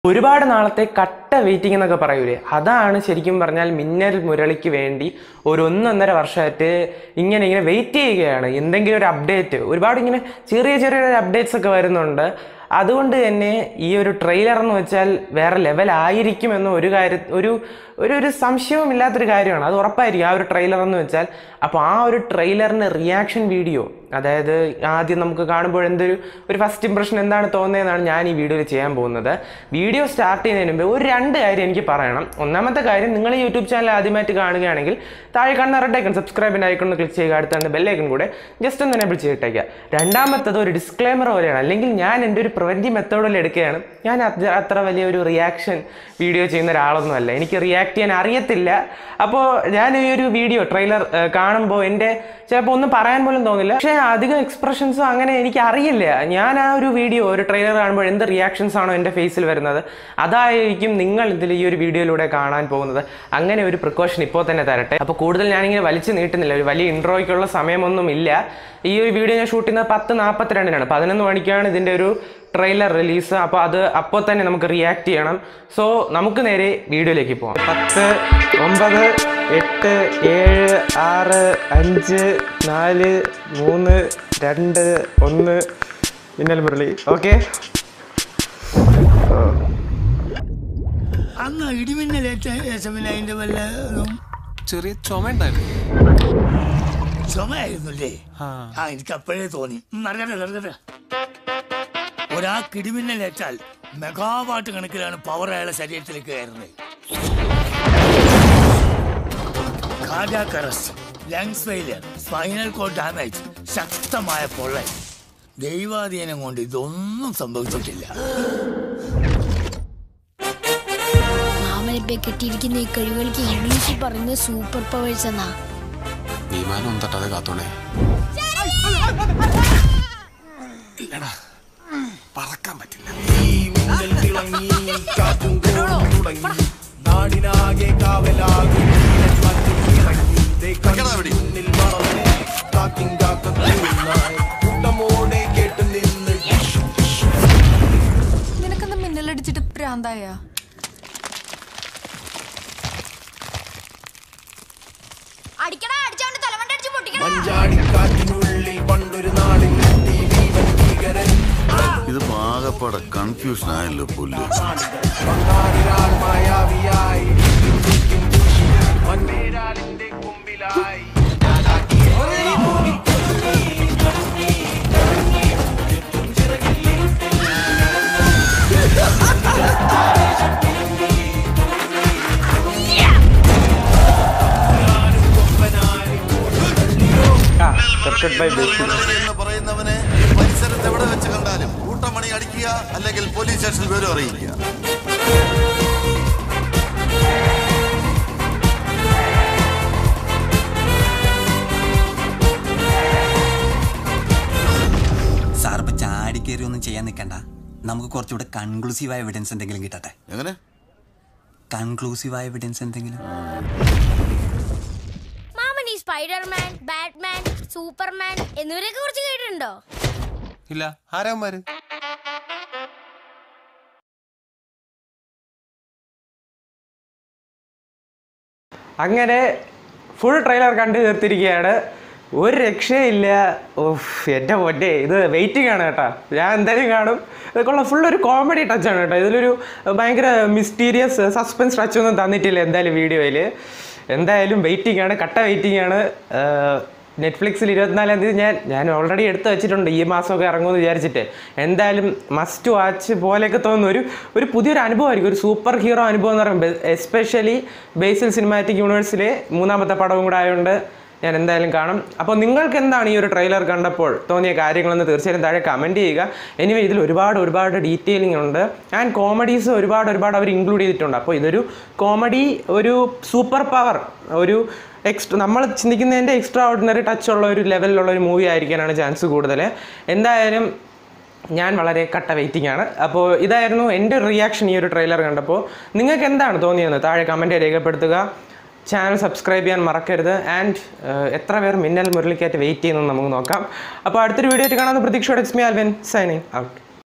ഒരുപാട് നാളത്തെ കട്ട വെയിറ്റിംഗ് എന്നൊക്കെ പറയൂലേ അതാണ് ശരിക്കും പറഞ്ഞാൽ മിന്നൽ മുരളിക്ക് വേണ്ടി ഒരു ഒന്നൊന്നര വർഷമായിട്ട് ഇങ്ങനെ ഇങ്ങനെ വെയിറ്റ് ചെയ്യുകയാണ് എന്തെങ്കിലും ഒരു അപ്ഡേറ്റ് ഒരുപാട് ഇങ്ങനെ ചെറിയ ചെറിയ അപ്ഡേറ്റ്സ് ഒക്കെ വരുന്നുണ്ട് അതുകൊണ്ട് തന്നെ ഈ ഒരു ട്രെയിലർ എന്ന് വെച്ചാൽ വേറെ ലെവലായിരിക്കുമെന്ന് ഒരു കാര്യ ഒരു ഒരു ഒരു സംശയവും ഇല്ലാത്തൊരു കാര്യമാണ് അത് ഉറപ്പായിരിക്കും ആ ഒരു ട്രെയിലർ എന്ന് വെച്ചാൽ അപ്പോൾ ആ ഒരു ട്രെയിലറിൻ്റെ റിയാക്ഷൻ വീഡിയോ അതായത് ആദ്യം നമുക്ക് കാണുമ്പോൾ എന്തൊരു ഒരു ഫസ്റ്റ് ഇംപ്രഷൻ എന്താണ് തോന്നുന്നതെന്നാണ് ഞാൻ ഈ വീഡിയോയിൽ ചെയ്യാൻ പോകുന്നത് വീഡിയോ സ്റ്റാർട്ട് ചെയ്യുന്നതിന് മുമ്പ് ഒരു രണ്ട് കാര്യം എനിക്ക് പറയണം ഒന്നാമത്തെ കാര്യം നിങ്ങൾ ഈ യൂട്യൂബ് ചാനൽ ആദ്യമായിട്ട് കാണുകയാണെങ്കിൽ താഴെ കാണുന്ന റെഡ് ഐക്കൺ സബ്സ്ക്രൈബിൻ്റെ ഐക്കൺ ക്ലിക്ക് ചെയ്യുക അടുത്ത ബെല്ലൈക്കൺ കൂടെ ജസ്റ്റ് ഒന്ന് എനേബിൾ ചെയ്തിട്ടേക്കുക രണ്ടാമത്തത് ഒരു ഡിസ്ക്ലൈമർ പോലെയാണ് അല്ലെങ്കിൽ ഞാൻ എൻ്റെ ഒരു പ്രിവൻറ്റീവ് മെത്തേഡിൽ എടുക്കുകയാണ് ഞാൻ അത് അത്ര വലിയ ഒരു റിയാക്ഷൻ വീഡിയോ ചെയ്യുന്ന ഒരാളൊന്നുമല്ല എനിക്ക് റിയാക്ട് ചെയ്യാൻ അറിയത്തില്ല അപ്പോൾ ഞാൻ ഈ ഒരു വീഡിയോ ട്രെയിലർ കാണുമ്പോൾ എൻ്റെ ചിലപ്പോൾ ഒന്നും പറയാൻ പോലും തോന്നില്ല പക്ഷേ അധികം എക്സ്പ്രഷൻസും അങ്ങനെ എനിക്ക് അറിയില്ല ഞാൻ ആ ഒരു വീഡിയോ ഒരു ട്രെയിലർ കാണുമ്പോൾ എന്ത് റിയാക്ഷൻസ് ആണോ എൻ്റെ ഫേസിൽ വരുന്നത് അതായിരിക്കും നിങ്ങൾ ഇതിൽ ഈ ഒരു വീഡിയോയിലൂടെ കാണാൻ പോകുന്നത് അങ്ങനെ ഒരു പ്രിക്കോഷൻ ഇപ്പോൾ തന്നെ തരട്ടെ അപ്പോൾ കൂടുതൽ ഞാനിങ്ങനെ വലിച്ചു നീട്ടുന്നില്ല ഒരു വലിയ ഇൻട്രോയ്ക്കുള്ള സമയമൊന്നും ഇല്ല ഈ ഒരു വീഡിയോ ഞാൻ ഷൂട്ട് ചെയ്യുന്നത് പത്ത് നാൽപ്പത്തിരണ്ടിനാണ് പതിനൊന്ന് മണിക്കാണ് ഇതിൻ്റെ ഒരു ട്രെയിലർ റിലീസ് അപ്പോൾ അത് അപ്പോൾ തന്നെ നമുക്ക് റിയാക്ട് ചെയ്യണം സോ നമുക്ക് നേരെ വീഡിയോയിലേക്ക് പോകാം പത്ത് ഒമ്പത് എട്ട് ഏഴ് ആറ് അഞ്ച് നാല് മൂന്ന് രണ്ട് ഒന്ന് മിന്നൽ മുരളി ഓക്കെ അന്ന് ഇടിമിന്നലേറ്റ ശേഷം പിന്നെ അതിന്റെ വല്ല ഇതും ചെറിയ ചുമ ഉണ്ടായിരുന്നു ചുമയായിരുന്നല്ലേ ആ എനിക്ക് അപ്പോഴേ തോന്നി ഉം, നടക്കട്ടെ നടക്കട്ടെ ഒരാൾക്ക് ഇടിമിന്നലേറ്റാൽ മെഗാവാട്ട് കണക്കിലാണ് പവർ അയാളെ ശരീരത്തിലേക്ക് കയറുന്നത് cardiac arrest lungs failure spinal cord damage ശക്തമായ പൊള്ളൽ ദൈവാധീനം കൊണ്ട് ഇതൊന്നും സംഭവിച്ചിട്ടില്ല മാമനിപ്പെ കെട്ടിയിരിക്കുന്ന ഈ കഴിവുകൾക്ക് ഇംഗ്ലീഷിൽ പറയുന്നത് സൂപ്പർ പവേഴ്സ് എന്നാ വിമാനം ഒന്നും തട്ടാതെ കാത്തോണേ പറക്കാൻ പറ്റില്ല നിനക്കെന്താ മിന്നലടിച്ചിട്ട് പ്രാന്തായ അടിക്കടാ അടിച്ചോണ്ട് തലമണ്ട അടിച്ച് പൊട്ടിക്കടാ ഇത് പാകപ്പാടെ കൺഫ്യൂഷൻ ആയല്ലോ പുല്ല് ബൈ ബേസിൽ എന്ന് പറയുന്നവനെ പരിസരത്ത് എവിടെ വെച്ച് കണ്ടാലും കൂട്ടമണി അടിക്കുക അല്ലെങ്കിൽ പോലീസ് സ്റ്റേഷനിൽ വിവരം അറിയിക്കുക സാർ ഇപ്പൊ ചാടിക്കേറി ഒന്നും ചെയ്യാൻ നിൽക്കണ്ട നമുക്ക് കുറച്ചുകൂടെ കൺക്ലൂസീവായ എവിഡൻസ് എന്തെങ്കിലും കിട്ടട്ടെ എങ്ങനെ കൺക്ലൂസീവായ എവിഡൻസ് എന്തെങ്കിലും മാമൻ ഈ സ്പൈഡർമാൻ ബാറ്റ്മാൻ സൂപ്പർമാൻ എന്നിവരെയൊക്കെ കുറിച്ച് കേട്ടിട്ടുണ്ടോ ഇല്ല ആരാമാര് അങ്ങനെ ഫുൾ ട്രെയിലർ കണ്ടു തീർത്തിരിക്കുകയാണ് ഒരു രക്ഷയില്ല ഓഫ് എൻ്റെ പൊന്നെ ഇത് വെയിറ്റിംഗ് ആണ് കേട്ടോ ഞാൻ എന്തായാലും കാണും ഇതൊക്കെയുള്ള ഫുൾ ഒരു കോമഡി ടച്ചാണ് കേട്ടോ ഇതിലൊരു ഭയങ്കര മിസ്റ്റീരിയസ് സസ്പെൻസ് ടച്ച് ഒന്നും തന്നിട്ടില്ല എന്തായാലും വീഡിയോയിൽ എന്തായാലും വെയിറ്റിംഗ് ആണ് കട്ട വെയിറ്റിംഗ് ആണ് നെറ്റ്ഫ്ലിക്സിൽ ഇരുപത്തിനാലാം തീയതി ഞാൻ ഞാൻ ഓൾറെഡി എടുത്ത് വെച്ചിട്ടുണ്ട് ഈ മാസമൊക്കെ ഇറങ്ങുമെന്ന് വിചാരിച്ചിട്ട് എന്തായാലും മസ്റ്റ് വാച്ച് പോലെയൊക്കെ തോന്നുന്നു ഒരു ഒരു പുതിയൊരു അനുഭവമായിരിക്കും ഒരു സൂപ്പർ ഹീറോ അനുഭവം എന്ന് പറയുമ്പോൾ എസ്പെഷ്യലി ബേസിൽ സിനിമാറ്റിക് യൂണിവേഴ്സിലെ മൂന്നാമത്തെ പടവും കൂടെ ആയതുകൊണ്ട് ഞാൻ എന്തായാലും കാണും അപ്പോൾ നിങ്ങൾക്ക് എന്താണ് ഈ ഒരു ട്രെയിലർ കണ്ടപ്പോൾ തോന്നിയ കാര്യങ്ങളെന്ന് തീർച്ചയായും താഴെ കമൻറ്റ് ചെയ്യുക എനിവേ ഇതിൽ ഒരുപാട് ഒരുപാട് ഡീറ്റെയിലിംഗ് ഉണ്ട് ആൻഡ് കോമഡീസ് ഒരുപാട് ഒരുപാട് അവർ ഇൻക്ലൂഡ് ചെയ്തിട്ടുണ്ട് അപ്പോൾ ഇതൊരു കോമഡി ഒരു സൂപ്പർ പവർ ഒരു എക്സ്ട്രാ നമ്മൾ ചിന്തിക്കുന്നതിൻ്റെ എക്സ്ട്രാ ഓർഡിനറി ടച്ച് ഉള്ള ഒരു ലെവലിലുള്ള ഒരു മൂവി ആയിരിക്കാനാണ് ചാൻസ് കൂടുതൽ എന്തായാലും ഞാൻ വളരെ കട്ട വെയിറ്റിംഗ് ആണ് അപ്പോൾ ഇതായിരുന്നു എൻ്റെ റിയാക്ഷൻ ഈ ഒരു ട്രെയിലർ കണ്ടപ്പോൾ നിങ്ങൾക്ക് എന്താണ് തോന്നിയെന്ന് താഴെ കമൻറ്റ് രേഖപ്പെടുത്തുക ചാനൽ സബ്സ്ക്രൈബ് ചെയ്യാൻ മറക്കരുത് ആൻഡ് എത്ര പേർ മിന്നൽ മുരളിക്കായിട്ട് വെയിറ്റ് ചെയ്യുന്നു നമുക്ക് നോക്കാം അപ്പോൾ അടുത്തൊരു വീഡിയോ ആയിട്ട് കാണാമെന്ന് പ്രതീക്ഷയോടെ it's me Alvin signing out